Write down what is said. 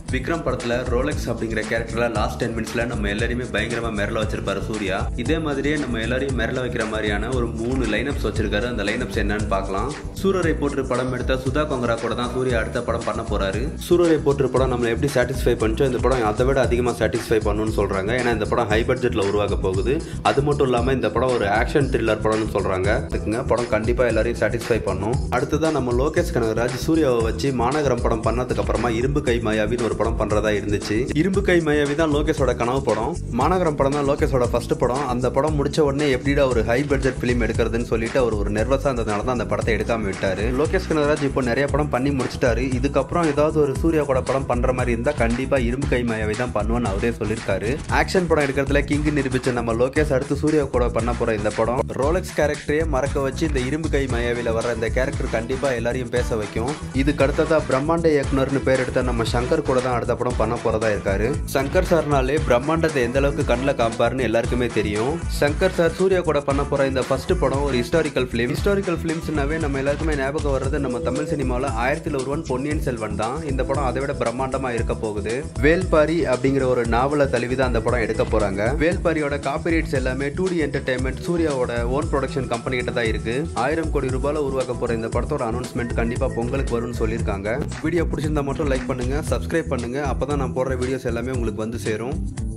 விக்ரம் படத்துல ரோலெக்ஸ் அப்படிங்கிற கேரக்டர்ல லாஸ்ட் டென் மினிட்ஸ்ல நம்ம எல்லாரையுமே பயங்கரமா மிரள வச்சிருப்பாரு சூர்யா இதே மாதிரியே நம்ம எல்லாரையும் மிரள வைக்கிற மாதிரியான ஒரு மூணு லைனப்ஸ் வச்சிருக்காரு அந்த லைனப்ஸ் என்னன்னு பார்க்கலாம் சூரரை போற்று படம் எடுத்த சுதா கொங்கரா கூட தான் சூர்யா அடுத்த படம் பண்ண போறாரு சூரரை போற்று படம் நம்மளை எப்படி சாட்டிஸ்ஃபை பண்ணிச்சோ இந்த படம் அதை விட அதிகமாக சாட்டிஸ்ஃபை பண்ணணும்னு சொல்றாங்க ஏன்னா இந்த படம் ஹை பட்ஜெட்ல உருவாக போகுது அது மட்டும் இல்லாம இந்த படம் ஒரு ஆக்ஷன் த்ரில்லர் படம்னு சொல்றாங்க அதுக்குங்க படம் கண்டிப்பா எல்லாரையும் சாட்டிஸ்ஃபை பண்ணும் அடுத்ததான் நம்ம லோகேஷ் கனகராஜ் சூர்யாவை வச்சு மாநகரம் படம் பண்ணதுக்கு அப்புறமா இரும்பு கை மாயாவின்னு ஒரு படம் பண்றதா இருந்துச்சு இரும்பு கை மாயாவி தான் லோகேஷோட கனவு படம் மாநகரம் படம் தான் லோகேஷோட ஃபர்ஸ்ட் படம் அந்த படம் முடிச்ச உடனே எப்படிடா ஒரு ஹை பட்ஜெட் ஃபிலிம் எடுக்கிறதுன்னு சொல்லிட்டு அவர் ஒரு நெர்வஸா இருந்ததுனால தான் அந்த படத்தை எடுக்காம விட்டாரு லோகேஷ் கனகராஜ் இப்போ நிறைய படம் பண்ணி முடிச்சிட்டாரு இதுக்கப்புறம் ஏதாவது ஒரு சூர்யா கூட படம் பண்ற மாதிரி இருந்தா கண்டிப்பா இரும்பு கை மாயாவி தான் பண்ணுவேன்னு அவரே சொல்லியிருக்காரு ஆக்ஷன் படம் எடுக்கிறதுல கிங் நிரூபிச்ச நம்ம லோகேஷ் அடுத்து சூர்யா கூட பண்ண போற இந்த படம் ரோலெக்ஸ் கேரக்டரையே மறக்க வச்சு இந்த இரும்பு கை மாயாவில வர இந்த கேரக்டர் கண்டிப்பா எல்லாரையும் பேச வைக்கும் இதுக்கு அடுத்ததா பிரம்மாண்ட இயக்குனர்னு பேர் எடுத்த நம்ம சங்கர் கூட தான் அடுத்த படம் பண்ண போறதா இருக்காரு சங்கர் சார்னாலே பிரம்மாண்டத்தை எந்த அளவுக்கு கண்ணில் காப்பாருன்னு எல்லாருக்குமே தெரியும் சங்கர் சார் சூர்யா கூட பண்ண போற இந்த ஃபர்ஸ்ட் படம் ஒரு ஹிஸ்டாரிக்கல் ஃபிலிம் ஹிஸ்டாரிக்கல் ஃபிலிம்ஸ்னாவே நம்ம எல்லாருக்குமே ஞாபகம் வர்றது நம்ம தமிழ் சினிமாவில் ஆயிரத்தில் ஒருவன் பொன்னியின் செல்வன் தான் இந்த படம் அதை விட பிரம்மாண்டமா இருக்க போகுது வேல்பாரி அப்படிங்கிற ஒரு நாவலை தழுவி தான் அந்த படம் எடுக்க போறாங்க வேல்பாரியோட காப்பிரைட்ஸ் எல்லாமே டூ டி என்டர்டைன்மெண்ட் சூர்யாவோட ஓன் ப்ரொடக்ஷன் கம்பெனி கிட்ட தான் இருக்கு ஆயிரம் கோடி ரூபாயில உருவாக்க போற இந்த படத்தோட அனௌன்ஸ்மெண்ட் கண்டிப்பா பொங்கலுக்கு வரும்னு சொல்லியிருக்காங்க வீடியோ பிடிச்சிருந்தா மட்டும் லைக் பண்ணுங்க சப்ஸ்கிரைப் பண்ணுங்க அப்பதான் நான் போடுற வீடியோஸ் எல்லாமே உங்களுக்கு வந்து சேரும்